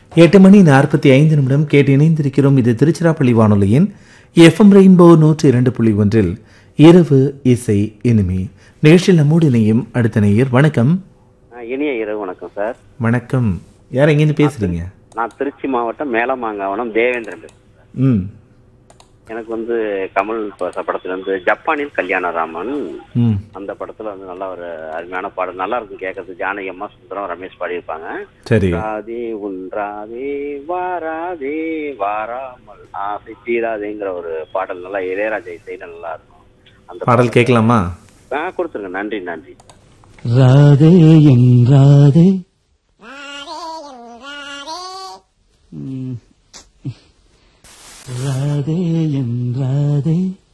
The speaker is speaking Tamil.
எட்டு மணி நாற்பத்தி ஐந்து நிமிடம் கேட்டு இணைந்திருக்கிறோம் இது திருச்சிராப்பள்ளி வானொலியின் எஃப்எம் ரெயின்போ நூற்றி இரண்டு புள்ளி ஒன்றில் இரவு இசை இனிமே நிகழ்ச்சியில் நம்மோடு இணையும் அடுத்த நேயர் வணக்கம் ஆ, இனிய இரவு வணக்கம் சார் வணக்கம் யார் எங்கேருந்து பேசுறீங்க நான் திருச்சி மாவட்டம் மேலமாங்காவனம் தேவேந்திரன் பேசுறேன் சார். ம் எனக்கு வந்து கமல் ப- படத்துல வந்து ஜப்பானில் கல்யாணராமன் ம் அந்த படத்துல வந்து நல்ல ஒரு அருமையான பாடல் நல்லா இருக்கும் கேட்கறது ஜானகி அம்மா சுந்தரம் ரமேஷ் பாடியிருப்பாங்க சரி ராதே உன்றாதே வாராதே வாராமல் ஆசை தீராதேங்கிற ஒரு பாடல் நல்லா இளையராஜா இசையில நல்லா இருக்கும் அந்த பாடல் கேட்கலாமா ஆ கொடுத்துருங்க நன்றி நன்றி ராதே என் ராதே ம். ராதே என் ராதே